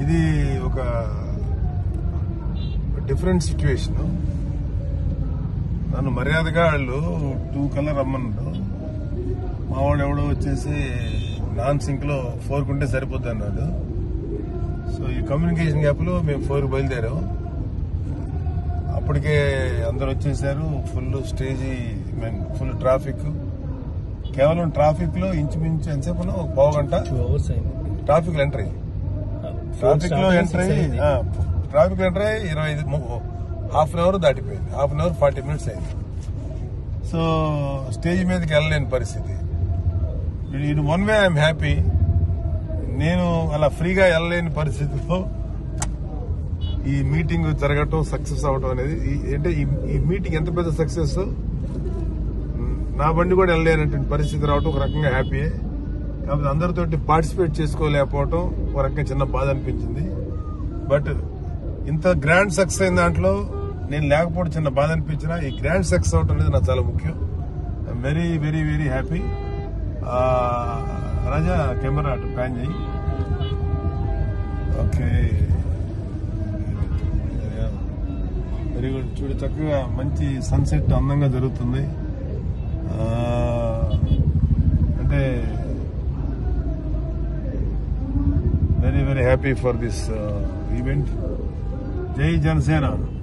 ఇది ఒక different situation నన్ను మర్యాదగా వాళ్ళు టూ కలర్ రమ్మన్నాడు మా వాడు ఎవడో వచ్చేసి నాన్ సింక్ లో ఫోర్ కుంటే సరిపోద్ది అన్నాడు సో ఈ కమ్యూనికేషన్ గ్యాప్ లో మేము ఫోర్ బయలుదేరాం అప్పటికే అందరు వచ్చేసారు full stage mean full traffic కేవలం ట్రాఫిక్ లో ఇంచుమించు ఎంతసేపు ఉన్నాం? ఒక పావు గంట టూ అవర్స్ అయింది ట్రాఫిక్ లో ఎంటర్ అయ్యి ట్రాఫిక్ లో ఎంటర్ అయ్యి ట్రాఫిక్ లో ఎంటర్ అయ్యి ఇరవై ఐదు హాఫ్ అన్ అవర్ దాటిపోయింది half an hour forty minutes అయింది సో స్టేజ్ మీదకి వెళ్ళలేని పరిస్థితి in one way I'm happy నేను అలా ఫ్రీగా వెళ్ళలేని పరిస్థితిలో ఈ మీటింగ్ జరగటం సక్సెస్ అవటం అనేది ఈ- అంటే ఈ- ఈ మీటింగ్ ఎంత పెద్ద సక్సెస్ నా బండి కూడా వెళ్ళలేనటువంటి పరిస్థితి రావటం ఒక రకంగా హ్యాపీయే కాకపోతే అందరితోటి పార్టిసిపేట్ చేసుకోలేకపోవటం ఒక రకంగా చిన్న బాధ అనిపించింది బట్ ఇంత గ్రాండ్ సక్సెస్ అయిన దాంట్లో నేను లేకపోవడం చిన్న బాధ అనిపించిన ఈ గ్రాండ్ సక్సెస్ అవటం అనేది నాకు చాలా ముఖ్యం I'm very very very happy Raja camera అటు ప్యాన్ చేయి ఓకే వెరీ గుడ్ చూడు చక్కగా మంచి సన్సెట్ అందంగా జరుగుతుంది ఆ, అంటే very very happy for this event జై జనసేన